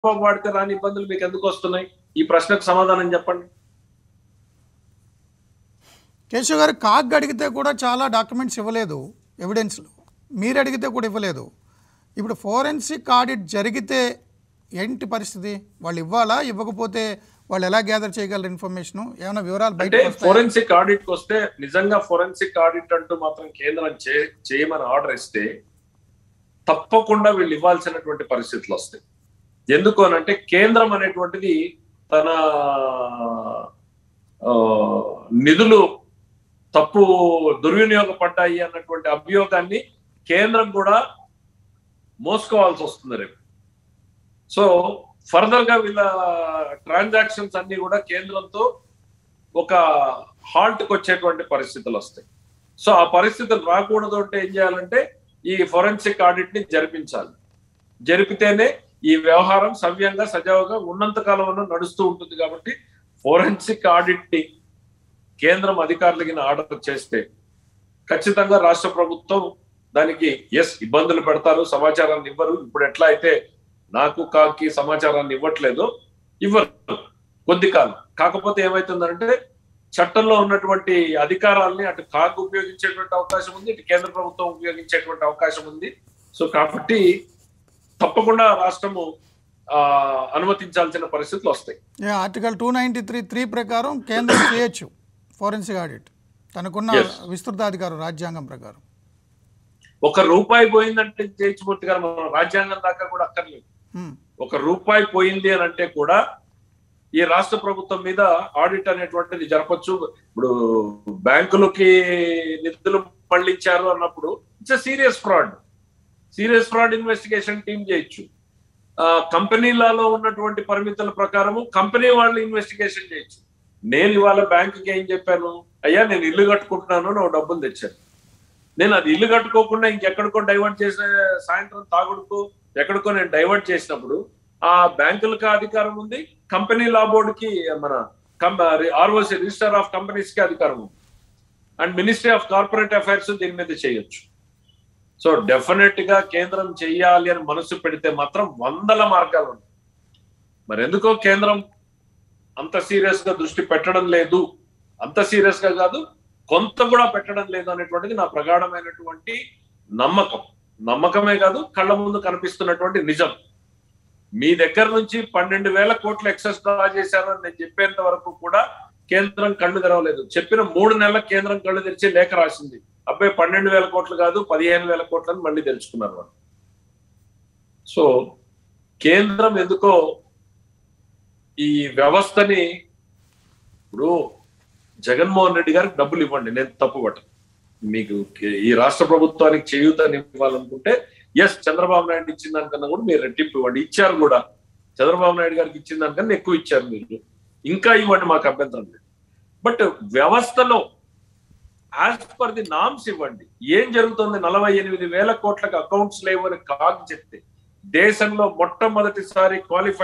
చంద్రబాబు వాడితే రాని ఇబ్బందులు మీకు ఎందుకు వస్తున్నాయి ఈ ప్రశ్నకు సమాధానం చెప్పండి కేశవ్ గారు కాగ్ అడిగితే కూడా చాలా డాక్యుమెంట్స్ ఇవ్వలేదు ఎవిడెన్స్లు మీరు అడిగితే కూడా ఇవ్వలేదు ఇప్పుడు ఫోరెన్సిక్ ఆడిట్ జరిగితే ఏంటి పరిస్థితి వాళ్ళు ఇవ్వాలా ఇవ్వకపోతే వాళ్ళు ఎలా గ్యాదర్ చేయగలరు ఇన్ఫర్మేషన్ ఏమైనా వివరాలు అంటే బయటకు వస్తాయా? ఫోరెన్సిక్ ఆడిట్ వస్తే నిజంగా ఫోరెన్సిక్ ఆడిట్ అంటూ మాత్రం కేంద్రం చే- చేయమని ఆర్డర్ ఇస్తే తప్పకుండా వీళ్ళు ఇవ్వాల్సినటువంటి పరిస్థితులు వస్తాయి ఎందుకు అని అంటే కేంద్రం అనేటువంటిది తన ఆ, నిధులు తప్పు దుర్వినియోగపడ్డాయి అన్నటువంటి అభియోగాన్ని కేంద్రం కూడా మోసుకోవాల్సి వస్తుంది రేపు సో ఫర్దర్ గా వీళ్ళ ట్రాన్సాక్షన్స్ అన్ని కూడా కేంద్రంతో ఒక హాల్ట్ కి వచ్చేటువంటి పరిస్థితులు వస్తాయి సో ఆ పరిస్థితులు రాకూడదు అంటే ఏం చేయాలంటే ఈ ఫోరెన్సిక్ ఆడిట్ ని జరిపించాలి జరిపితేనే ఈ వ్యవహారం సవ్యంగా సజావుగా ఉన్నంత కాలం నడుస్తూ ఉంటుంది కాబట్టి ఫోరెన్సిక్ ఆడిట్ ని కేంద్రం అధికారులకి ఆర్డర్ చేస్తే ఖచ్చితంగా రాష్ట్ర ప్రభుత్వం దానికి ఎస్ ఇబ్బందులు పెడతారు సమాచారాన్ని ఇవ్వరు ఇప్పుడు ఎట్లా అయితే నాకు కాకి సమాచారాన్ని ఇవ్వట్లేదు ఇవ్వరు కొద్ది కాలం కాకపోతే ఏమైతుందంటే చట్టంలో ఉన్నటువంటి అధికారాల్ని అటు కాకు ఉపయోగించేటువంటి అవకాశం ఉంది ఇటు కేంద్ర ప్రభుత్వం ఉపయోగించేటువంటి అవకాశం ఉంది సో కాబట్టి తప్పకుండా రాష్ట్రము ఆ, అనుమతించాల్సిన పరిస్థితులు వస్తాయి yeah, article two ninety three three ప్రకారం కేంద్రం చేయొచ్చు ఫోరెన్సిక్ ఆడిట్ తనకున్న Yes. విస్తృతాధికారం రాజ్యాంగం ప్రకారం ఒక రూపాయి పోయిందంటే జయచమూర్తి గారు మనం రాజ్యాంగం దాకా కూడా అక్కర్లేదు హ్మ్. ఒక రూపాయి పోయింది అని అంటే కూడా ఈ రాష్ట్ర ప్రభుత్వం మీద ఆడిట్ అనేటువంటిది జరపచ్చు ఇప్పుడు బ్యాంకులకి నిధులు మళ్లించారు అన్నప్పుడు it's serious fraud serious fraud investigation team చేయొచ్చు ఆ, కంపెనీలలో ఉన్నటువంటి పరిమితుల ప్రకారము కంపెనీ వాళ్ళు ఇన్వెస్టిగేషన్ చేయొచ్చు నేను ఇవాళ బ్యాంకుకి ఏం చెప్పాను అయ్యా నేను ఇల్లు కట్టుకుంటున్నాను నువ్వు డబ్బులు తెచ్చాను నేను అది ఇల్లు కట్టుకోకుండా ఇంకెక్కడికో డైవర్ట్ చేసిన సాయంత్రం తాగుడుకు ఎక్కడికో నేను డైవర్ట్ చేసినప్పుడు ఆ బ్యాంకులకు అధికారం ఉంది కంపెనీ లా బోర్డుకి మన ఆర్ఓసి రిజిస్టర్ ఆఫ్ కంపెనీస్ కి అధికారం ఉంది and ministry of corporate affairs దీని మీద చేయొచ్చు సో డెఫినెట్ గా కేంద్రం చెయ్యాలి అని మనసు పెడితే మాత్రం వందల మార్గాలు ఉన్నాయి మరి ఎందుకో కేంద్రం అంత సీరియస్ గా దృష్టి పెట్టడం లేదు అంత సీరియస్ గా కాదు కొంత కూడా పెట్టడం లేదు అనేటువంటిది నా ప్రగాఢమైనటువంటి నమ్మకం నమ్మకమే కాదు కళ్ళ ముందు కనిపిస్తున్నటువంటి నిజం మీ దగ్గర నుంచి పన్నెండు వేల కోట్ల ఎక్సెస్ డ్రా చేశారు అని నేను చెప్పేంత వరకు కూడా కేంద్రం కళ్ళు తెరవలేదు చెప్పిన మూడు నెలల కేంద్రం కళ్ళు తెరిచి లేఖ రాసింది అబ్బాయి పన్నెండు వేల కోట్లు కాదు పదిహేను వేల కోట్లని మళ్ళీ తెలుసుకున్నారు వాళ్ళు సో కేంద్రం ఎందుకో ఈ వ్యవస్థని ఇప్పుడు జగన్మోహన్ రెడ్డి గారికి డబ్బులు ఇవ్వండి నేను తప్పుపట్ట మీకు ఈ రాష్ట్ర ప్రభుత్వానికి చేయూతని ఇవ్వాలనుకుంటే ఎస్ చంద్రబాబు నాయుడు ఇచ్చిన దానికన్నా కూడా మీరు రెట్టింపు ఇవ్వండి ఇచ్చారు కూడా చంద్రబాబు నాయుడు గారికి ఇచ్చిన దానికన్నా ఎక్కువ ఇచ్చారు మీరు ఇంకా ఇవ్వండి మాకు అభ్యంతరం లేదు బట్ వ్యవస్థలో యాజ్ పర్ ది నామ్స్ ఇవ్వండి ఏం జరుగుతుంది నలభై ఎనిమిది వేల కోట్లకు అకౌంట్స్ లేవు అని కాగ్ చెప్తే దేశంలో మొట్టమొదటిసారి క్వాలిఫై